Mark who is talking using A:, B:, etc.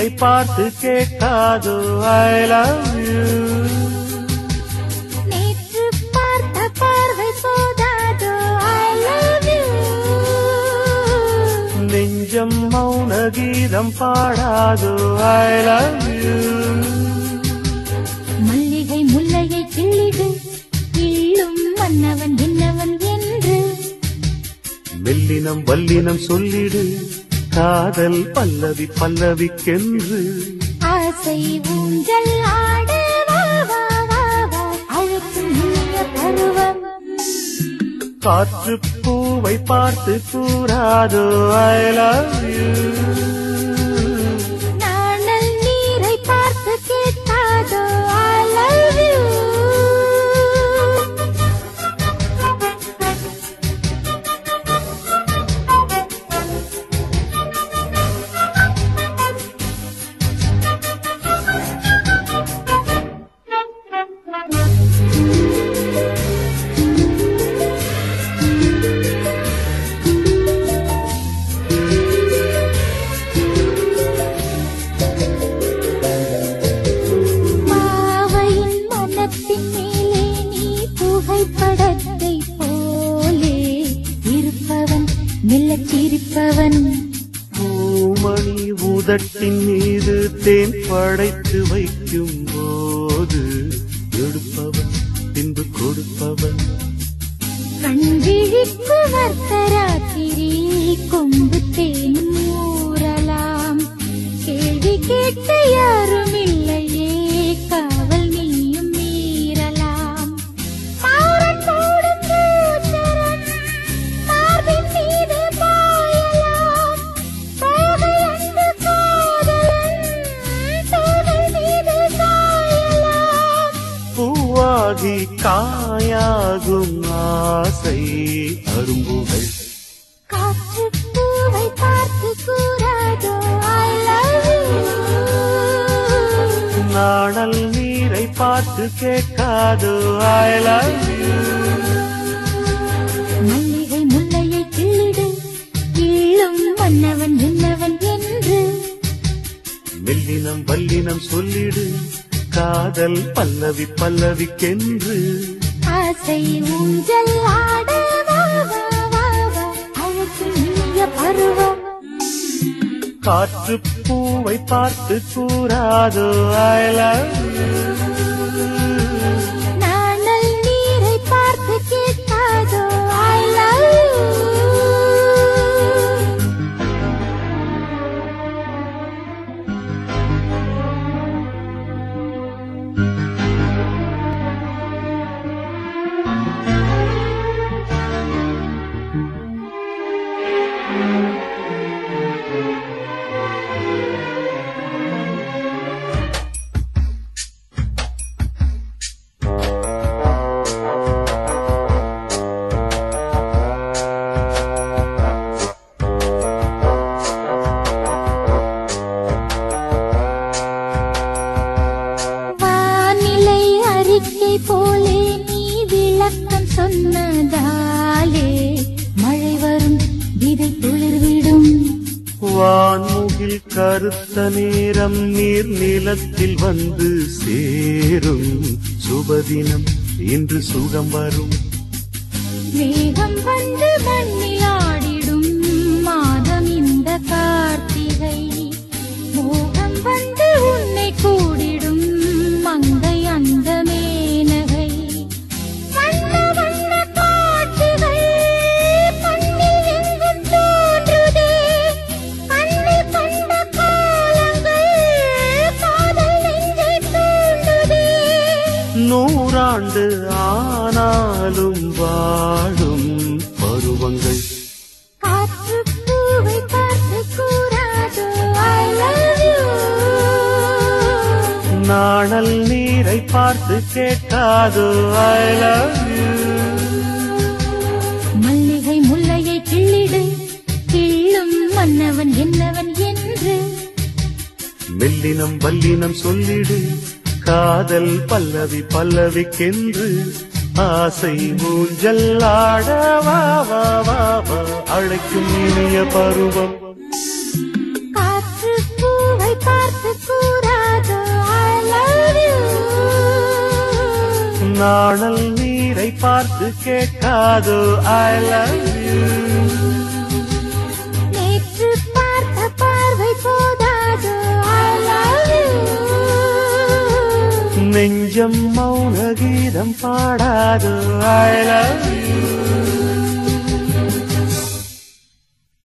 A: நீரை பார்த்து கேட்காதோ I love you
B: நேற்று பார்த்த பார்வை போதாதோ ஐ லவ் யூ
A: நெஞ்சம் மௌன கீதம் பாடாதோ ஐ லவ் யூ
B: மல்லிகை முல்லையை கிள்ளிடு கிள்ளும் மன்னவன் என்னவன் என்று
A: மெல்லினம் வல்லினம் சொல்லிடு காதல் பல்லவி பல்லவிக்கென்று
B: ஆசை ஊஞ்சல் ஆட வா வா வா வா அழைக்கும் இனிய பருவம்
A: காற்று பூவை பார்த்து கூறாதோ ஐ லவ் யூ
B: நாணல் நீரை பார்த்து கேட்காதோ ஐ லவ் யூ பாவையின் மனத்தின் மேலே நீ புகைப்படத்தை போலே இருப்பவன் மெல்லச் சிரிப்பவன்
A: பூமணி உதட்டின் மீது தேன் படைத்து வைக்கும் போது எடுப்பவன் பின்பு கொடுப்பவன்
B: கண்விழிக்கு வர்த்தராத்திரி கொம்பு தேன் ஊறலாம் கேள்வி கேட்க யாரும் இல்லையே காவல் நீயும் மீறலாம் மாறன் போடும் பூச்சரம் மார்பின் மீது பாயலாம் தோகை அன்பு காதலன் தோகை மீது சாயலாம்
A: பூவாகி காயாகும் ஆசை அரும்புகள்
B: காற்று பூவை பார்த்து கூறாதோ ஐ லவ் யூ
A: நாணல் நீரை பார்த்து கேட்காதோ ஐ லவ் யூ
B: மல்லிகை முல்லையை கிள்ளிடு கிள்ளும் மன்னவன் என்னவன் என்று
A: மெல்லினம் வல்லினம் சொல்லிடு காதல் பல்லவி பல்லவிக்கென்று
B: ஆசை ஊஞ்சல் ஆட வா வா வா வா அழைக்கும் இனிய பருவம்
A: காற்று பூவை பார்த்து கூறாதோ ஐ லவ்
B: நாணல் நீரை பார்த்து கேட்காதோ ஐ லவ் யூ வானிலை அறிக்கை போலே நீ விளக்கம் சொன்னதாலே மழை வரும் விதை துளிர்விடும்
A: வான்முகில் கருத்த நேரம் நீர் நிலத்தில் வந்து சேரும் சுபதினம் இன்று சுகம் வரும்
B: மேகம் வந்து மண்ணில் ஆடிடும் மாதம் இந்த கார்த்திகை மோகம் வந்து உன்னை கூடிடும் மங்கை அந்த மேனகை வண்ண வண்ண காட்சிகள் மண்ணில் எங்கும் தோன்றுதே கண்ணில் கண்ட காலங்கள் காதல் நெஞ்சை தூண்டுதே
A: நூறாண்டு ஆனாலும் வாழும் பருவங்கள்
B: காற்று பூவை பார்த்து கூறாதோ ஐ லவ் யூ
A: நாணல் நீரை பார்த்து கேட்காதோ ஐ லவ் யூ
B: மல்லிகை முல்லையை கிள்ளிடு கிள்ளும் மன்னவன் என்னவன் என்று
A: மெல்லினம் வல்லினம் சொல்லிடு காதல் பல்லவி பல்லவிக்கென்று ஆசை ஊஞ்சல் ஆட வா வா வா வா அழைக்கும் இனிய பருவம்
B: காற்று பூவை பார்த்து
A: நாணல் நீரை பார்த்து கேட்காதோ ஐ லவ் யூ
B: நேற்று பார்த்த பார்வை போதாது I love you
A: நெஞ்சம் மௌன கீதம் பாடாதோ ஐ லவ் யூ